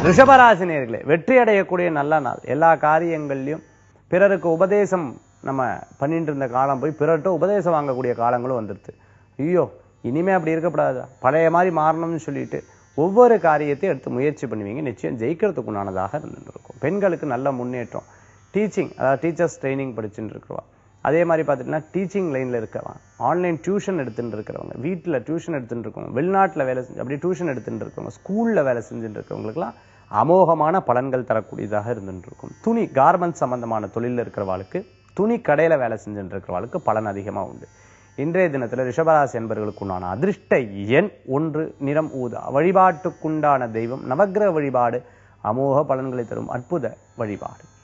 ரிஷபராசினியர்களே வெற்றி அடையக்கூடிய நல்ல நாள் எல்லா காரியங்கள்லையும் பிறருக்கு உபதேசம் நம்ம பண்ணிட்டு இருந்த காலம் போய் பிறர்கிட்ட உபதேசம் வாங்கக்கூடிய காலங்களும் வந்துடுது ஐயோ இனிமே அப்படி இருக்கக்கூடாது பழைய மாதிரி மாறணும்னு சொல்லிட்டு ஒவ்வொரு காரியத்தையும் எடுத்து முயற்சி பண்ணுவீங்க நிச்சயம் ஜெயிக்கிறதுக்கு உண்டானதாக இருந்துட்டு இருக்கும் பெண்களுக்கு நல்ல முன்னேற்றம் டீச்சிங் அதாவது டீச்சர்ஸ் ட்ரைனிங் படிச்சுட்டு இருக்கிறவா அதே மாதிரி பார்த்துட்டீங்கன்னா டீச்சிங் லைனில் இருக்கிறவங்க ஆன்லைன் டியூஷன் எடுத்துட்டு இருக்கிறவங்க வீட்டில் டியூஷன் எடுத்துட்டு இருக்கவங்க வெளிநாட்டில் வேலை செஞ்சு அப்படியே டியூஷன் எடுத்துட்டு இருக்கவங்க ஸ்கூலில் வேலை செஞ்சுட்டு இருக்கவங்களுக்குலாம் அமோகமான பலன்கள் தரக்கூடியதாக இருந்துட்டு இருக்கும் துணி கார்மெண்ட் சம்பந்தமான தொழிலில் இருக்கிறவாளுக்கு துணி கடையில் வேலை செஞ்சுட்டு இருக்கிறவாளுக்கு பலன் அதிகமாக உண்டு இன்றைய தினத்தில் ரிஷபராசி என்பவர்களுக்கு உண்டான அதிர்ஷ்ட எண் ஒன்று நிறம் ஊதா வழிபாட்டுக்குண்டான தெய்வம் நவக்கிரக வழிபாடு அமோக பலன்களை தரும் அற்புத வழிபாடு